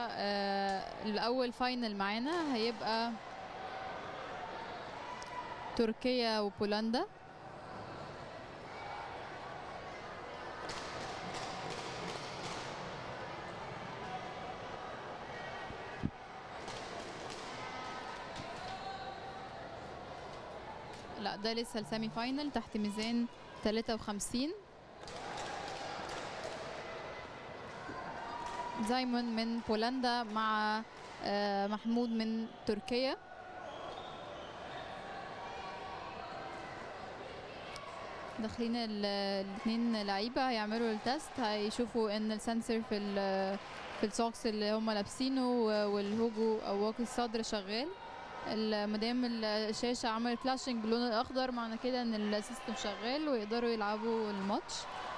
آه، الاول فاينل معانا هيبقى تركيا وبولندا لا ده لسه السيمي فاينل تحت ميزان 53 زايمون من بولندا مع آه، محمود من تركيا داخلين الاثنين لعيبه هيعملوا التست هيشوفوا ان السنسور في ال- في السوكس اللي هم لابسينه و- والهوجو او واقي الصدر شغال ال- مادام الشاشه عملت فلاشنج باللون الاخضر معنى كده ان السيستم شغال ويقدروا يلعبوا الماتش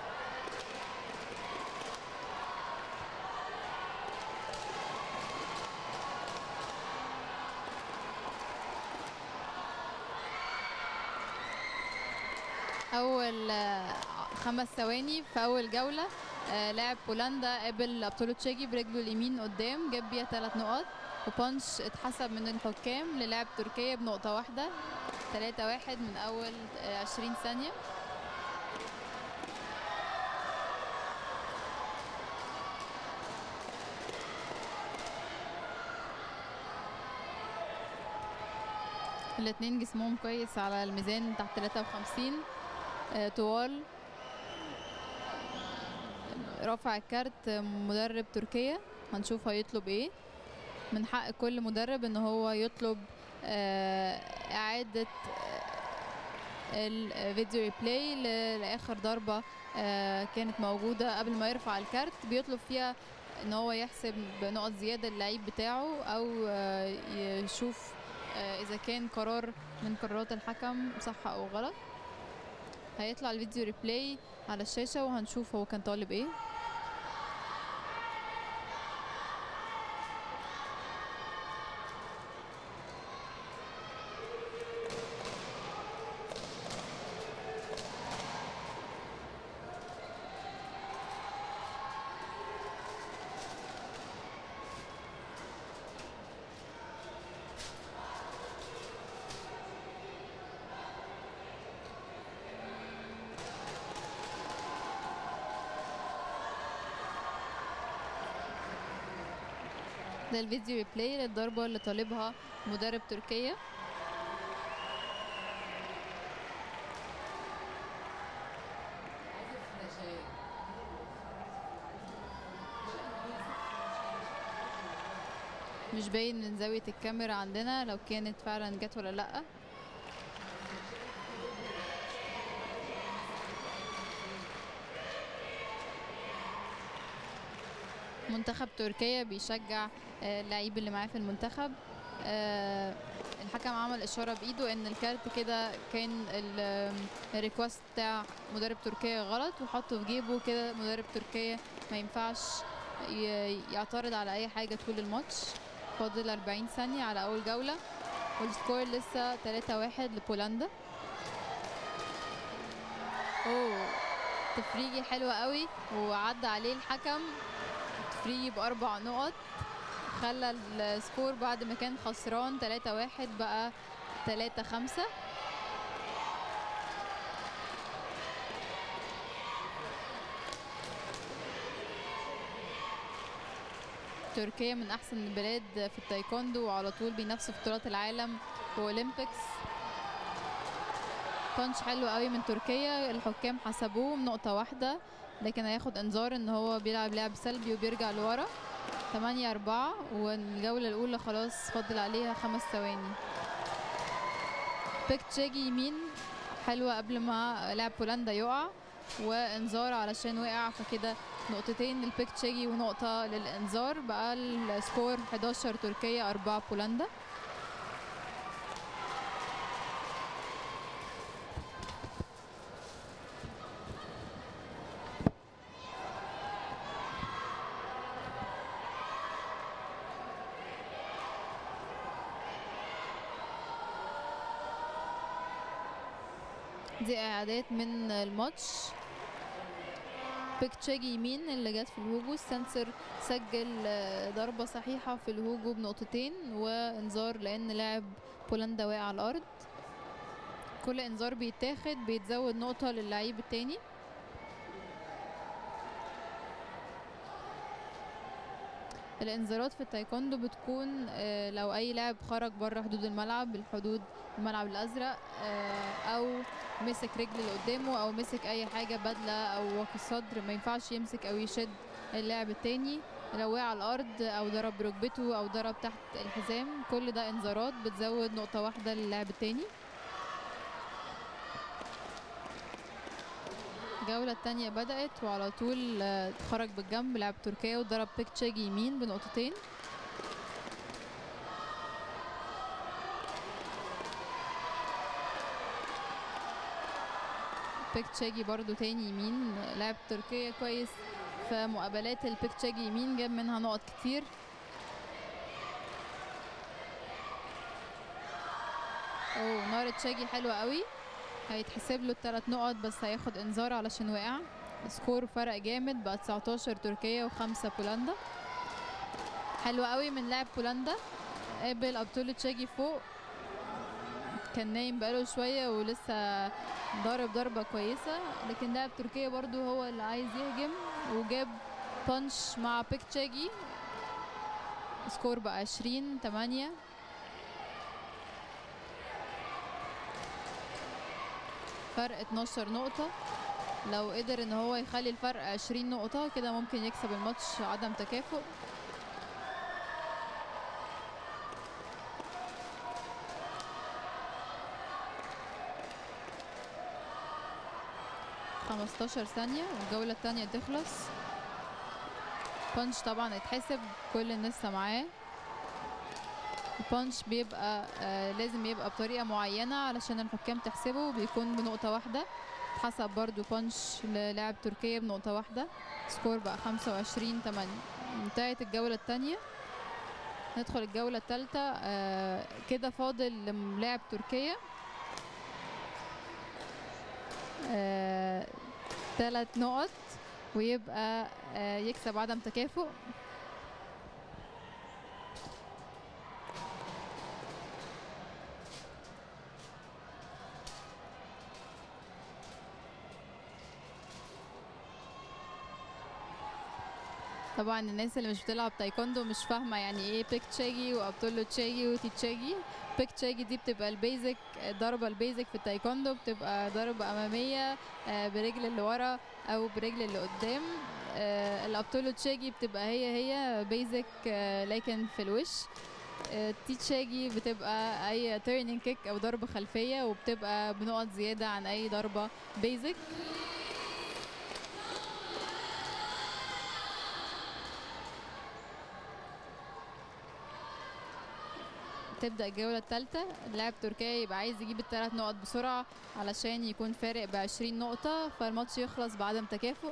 اول آه، خمس ثواني في اول جوله آه، لاعب بولندا قابل ابطولو تشيجي برجله اليمين قدام جاب بيها ثلاث نقط وبانش اتحسب من الحكام للاعب تركيا بنقطه واحده 3 واحد من اول آه، 20 ثانيه الاتنين جسمهم كويس على الميزان تحت 53 آه، طوال رافع الكارت مدرب تركيا هنشوف هيطلب ايه من حق كل مدرب ان هو يطلب آه، اعادة الفيديو ريبلاي ل- لاخر ضربة آه، كانت موجودة قبل ما يرفع الكارت بيطلب فيها ان هو يحسب بنقط زيادة اللعيب بتاعه او آه، يشوف آه، اذا كان قرار من قرارات الحكم صح او غلط هيطلع الفيديو ريبلاي على الشاشة وهنشوف هو كان طالب ايه ده الفيديو ريبلاي للضربة اللي طالبها مدرب تركيا مش باين من زاوية الكاميرا عندنا لو كانت فعلا جت ولا لأ منتخب تركيا بيشجع آه، اللعيب اللي معاه في المنتخب آه، الحكم عمل اشاره بايده ان الكارت كده كان ال- الريكوست بتاع مدرب تركيا غلط وحطه في جيبه كده مدرب تركيا ما ينفعش ي- يعترض على اي حاجه طول الماتش فاضل 40 ثانيه على اول جوله والسكور لسه 3-1 لبولندا اوه تفريجي حلوة قوي وعدى عليه الحكم تفريجي بأربع نقط خلى السكور بعد ما كان خسران 3-1 بقى 3-5 تركيا من احسن البلاد في التايكوندو وعلى طول بينافسوا في بطولات العالم واولمبيكس بانش حلو قوي من تركيا الحكام حسبوه بنقطة واحدة لكن هياخد انذار ان هو بيلعب لعب سلبي وبيرجع لورا 8 4 والجولة الأولى خلاص فاضل عليها خمس ثواني بيك تشيجي يمين حلوة قبل ما لاعب بولندا يقع وانذار علشان وقع فكده نقطتين للبيك تشيجي ونقطة للانذار بقى السكور 11 تركيا 4 بولندا دي اعادات من الماتش بيك تشاجي يمين اللي جت في الهوجو السنسر سجل آه، ضربة صحيحة في الهوجو بنقطتين وانذار لأن لاعب بولندا وقع على الأرض كل انذار بيتاخد بيتزود نقطة للعيب التاني الانذارات في التايكوندو بتكون آه، لو اي لاعب خرج بره حدود الملعب الحدود الملعب الازرق آه، او مسك رجل اللي قدامه او مسك اي حاجه بدله او واقي الصدر ما ينفعش يمسك او يشد اللاعب التاني لو وقع على الارض او ضرب بركبته او ضرب تحت الحزام كل ده انذارات بتزود نقطه واحده للاعب التاني الجولة التانية بدأت وعلى طول آه، خرج بالجنب لعب تركيا وضرب بيك تشاجي يمين بنقطتين بيك تشاجي برضو تاني يمين لاعب تركيا كويس في مقابلات البيك تشاجي يمين جاب منها نقط كتير اوه نار تشاجي حلوة قوي هيتحسب له الثلاث نقط بس هياخد انذار علشان وقع سكور فرق جامد بقى 19 تركيا و5 بولندا حلو قوي من لاعب بولندا قابل ابطولة تشاجي فوق كان نايم بقاله شوية ولسه ضارب ضربة كويسة لكن لاعب تركيا برضو هو اللي عايز يهجم وجاب بانش مع بيك تشاجي سكور بقى 20 8 فرق 12 نقطة لو قدر ان هو يخلي الفرق 20 نقطة كده ممكن يكسب الماتش عدم تكافؤ خمستاشر ثانية والجولة التانية تخلص بانش طبعا اتحسب كل الناس معاه البانش بيبقى آه لازم يبقى بطريقة معينة علشان الحكام تحسبه بيكون بنقطة واحدة اتحسب برضو بانش للاعب تركيا بنقطة واحدة سكور بقى خمسة وعشرين تمانية انتهت الجولة التانية ندخل الجولة التالتة آه كده فاضل للاعب تركيا آه تلات نقط ويبقى آه يكسب عدم تكافؤ طبعا الناس اللي مش بتلعب تايكوندو مش فاهمه يعني ايه بيك تشاجي وابطولو تشاجي وتيتشاجي بيك تشاجي دي بتبقى البيزك الضربه البيزك في التايكوندو بتبقى ضربه اماميه آه، برجل اللي ورا او برجل اللي قدام آه، الابطولو تشاجي بتبقى هي هي بيزك لكن في الوش آه، تيتشاجي بتبقى اي تيرنينج كيك او ضربه خلفيه وبتبقى بنقط زياده عن اي ضربه بيزك تبدأ الجولة الثالثة اللاعب تركيا يبقى عايز يجيب الثلاث نقط بسرعة علشان يكون فارق بعشرين نقطة فالماتش يخلص بعدم تكافؤ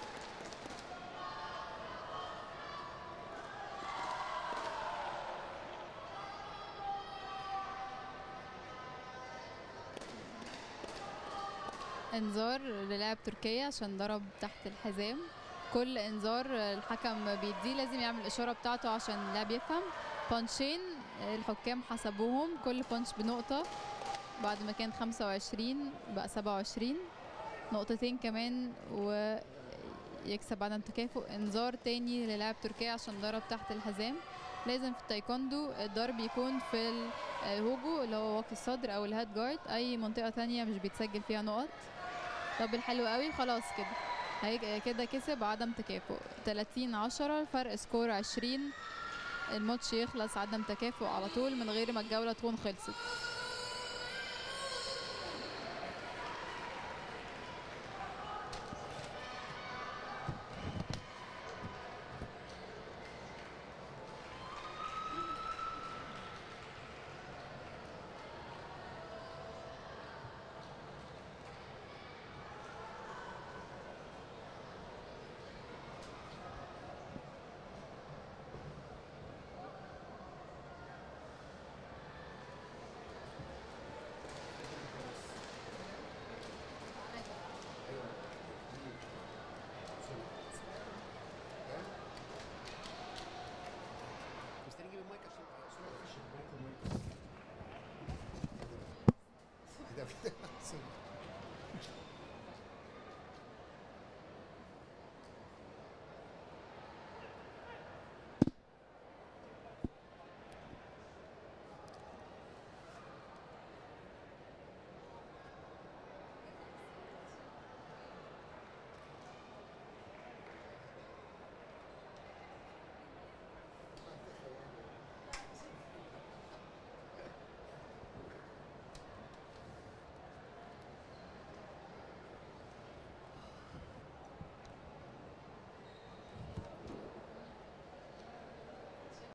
انذار للاعب تركيا عشان ضرب تحت الحزام كل انذار الحكم بيديه لازم يعمل الاشاره بتاعته عشان اللاعب يفهم بانشين الحكام حسبوهم كل بانش بنقطه بعد ما كان 25 بقى 27 نقطتين كمان ويكسب عدم تكافؤ انذار تاني للاعب تركيا عشان ضرب تحت الحزام لازم في التايكوندو الضرب يكون في الهوجو اللي هو واقي الصدر او الهاد جارد اي منطقه تانية مش بيتسجل فيها نقط طب الحلو قوي خلاص كده هي كده كسب عدم تكافؤ 30 10 فرق سكور 20 الماتش يخلص عدم تكافؤ على طول من غير ما الجولة تكون خلصت